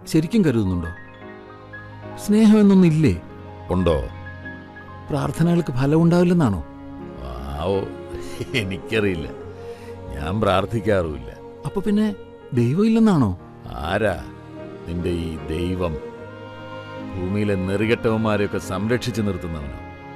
ശരിക്കും കരുതുന്നുണ്ടോ സ്നേഹം എന്നൊന്നില്ലേ ഉണ്ടോ പ്രാർത്ഥനകൾക്ക് ഫലമുണ്ടാവില്ലെന്നാണോ ആവോ എനിക്കറിയില്ല ഞാൻ പ്രാർത്ഥിക്കാറുമില്ല അപ്പൊ പിന്നെ ദൈവമില്ലെന്നാണോ ആരാ നിന്റെ ഈ ദൈവം ഭൂമിയിലെ നെറികെട്ടവന്മാരെയൊക്കെ സംരക്ഷിച്ചു നിർത്തുന്നവനോ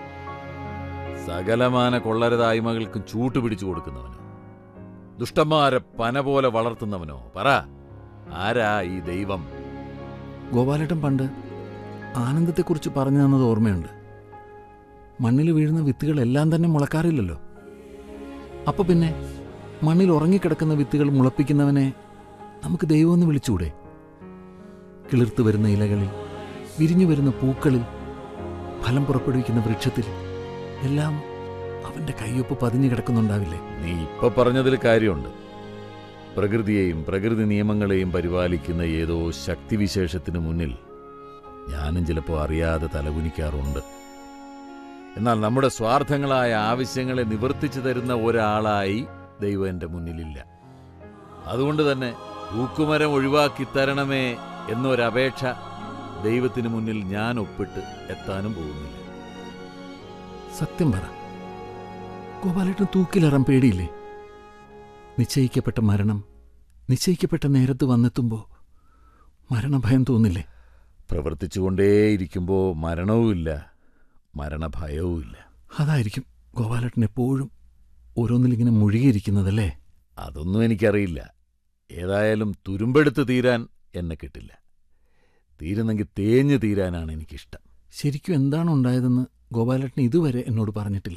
സകലമാന കൊള്ളരതായ്മകൾക്കും ചൂട്ടുപിടിച്ചു കൊടുക്കുന്നവനോ ദുഷ്ടന്മാരെ പന പോലെ വളർത്തുന്നവനോ പറ ആരാ ഈ ദൈവം ഗോപാലേട്ടൻ പണ്ട് ആനന്ദത്തെക്കുറിച്ച് പറഞ്ഞു തന്നത് ഓർമ്മയുണ്ട് മണ്ണിൽ വീഴുന്ന വിത്തുകളെല്ലാം തന്നെ മുളക്കാറില്ലല്ലോ അപ്പൊ പിന്നെ മണ്ണിൽ ഉറങ്ങിക്കിടക്കുന്ന വിത്തുകൾ മുളപ്പിക്കുന്നവനെ നമുക്ക് ദൈവമെന്ന് വിളിച്ചുകൂടെ കിളിർത്തു വരുന്ന ഇലകളിൽ വിരിഞ്ഞു വരുന്ന പൂക്കളിൽ ഫലം പുറപ്പെടുവിക്കുന്ന വൃക്ഷത്തിൽ എല്ലാം അവന്റെ കയ്യൊപ്പ് പതിഞ്ഞു കിടക്കുന്നുണ്ടാവില്ലേ നീ ഇപ്പൊ പറഞ്ഞതിൽ കാര്യമുണ്ട് പ്രകൃതിയെയും പ്രകൃതി നിയമങ്ങളെയും പരിപാലിക്കുന്ന ഏതോ ശക്തിവിശേഷത്തിന് മുന്നിൽ ഞാനും ചിലപ്പോൾ അറിയാതെ തലകുനിക്കാറുണ്ട് എന്നാൽ നമ്മുടെ സ്വാർത്ഥങ്ങളായ ആവശ്യങ്ങളെ നിവർത്തിച്ചു തരുന്ന ഒരാളായി ദൈവം എൻ്റെ മുന്നിലില്ല അതുകൊണ്ട് തന്നെ ഊക്കുമരം ഒഴിവാക്കി തരണമേ എന്നൊരപേക്ഷ ദൈവത്തിന് മുന്നിൽ ഞാൻ ഒപ്പിട്ട് എത്താനും പോകുന്നില്ല സത്യം പറ ഗോപാലേട്ടൻ തൂക്കിലേറാൻ പേടിയില്ലേ നിശ്ചയിക്കപ്പെട്ട മരണം നിശ്ചയിക്കപ്പെട്ട നേരത്ത് വന്നെത്തുമ്പോൾ മരണഭയം തോന്നില്ലേ പ്രവർത്തിച്ചുകൊണ്ടേയിരിക്കുമ്പോൾ മരണവുമില്ല മരണഭയവുമില്ല അതായിരിക്കും ഗോപാലേട്ടൻ എപ്പോഴും ഓരോന്നിലിങ്ങനെ മുഴുകിയിരിക്കുന്നതല്ലേ അതൊന്നും എനിക്കറിയില്ല ഏതായാലും തുരുമ്പെടുത്ത് തീരാൻ എന്നെ കിട്ടില്ല തീരുന്നെങ്കിൽ തേഞ്ഞു തീരാനാണ് എനിക്കിഷ്ടം ശരിക്കും എന്താണ് ഉണ്ടായതെന്ന് ഗോപാലേട്ടൻ ഇതുവരെ എന്നോട് പറഞ്ഞിട്ടില്ല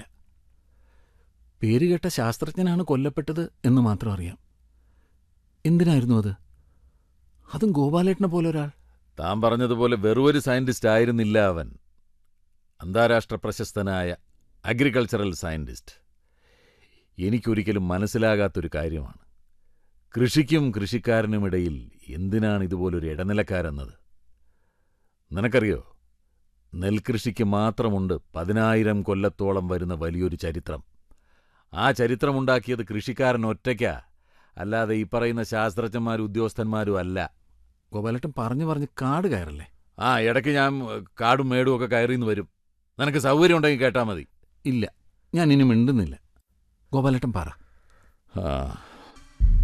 പേരുകേട്ട ശാസ്ത്രജ്ഞനാണ് കൊല്ലപ്പെട്ടത് എന്ന് മാത്രം അറിയാം എന്തിനായിരുന്നു അത് അതും ഗോപാലേട്ടനെ പോലെ ഒരാൾ താൻ പറഞ്ഞതുപോലെ വെറുമൊരു സയന്റിസ്റ്റ് ആയിരുന്നില്ല അവൻ അന്താരാഷ്ട്ര പ്രശസ്തനായ അഗ്രികൾച്ചറൽ സയന്റിസ്റ്റ് എനിക്കൊരിക്കലും മനസ്സിലാകാത്തൊരു കാര്യമാണ് കൃഷിക്കും കൃഷിക്കാരനുമിടയിൽ എന്തിനാണ് ഇതുപോലൊരു ഇടനിലക്കാരെന്നത് നിനക്കറിയോ നെൽകൃഷിക്ക് മാത്രമുണ്ട് പതിനായിരം കൊല്ലത്തോളം വരുന്ന വലിയൊരു ചരിത്രം ആ ചരിത്രമുണ്ടാക്കിയത് കൃഷിക്കാരൻ ഒറ്റയ്ക്കാ അല്ലാതെ ഈ പറയുന്ന ശാസ്ത്രജ്ഞന്മാരും ഉദ്യോഗസ്ഥന്മാരും അല്ല ഗോപാലേട്ടൻ പറഞ്ഞു പറഞ്ഞ് കാട് കയറല്ലേ ആ ഇടയ്ക്ക് ഞാൻ ഏ, കാടും മേടും ഒക്കെ കയറിന്ന് വരും നിനക്ക് സൗകര്യം ഉണ്ടെങ്കിൽ കേട്ടാൽ മതി ഇല്ല ഞാൻ ഇനി മിണ്ടുന്നില്ല ഗോപാലേട്ടൻ പറ ആ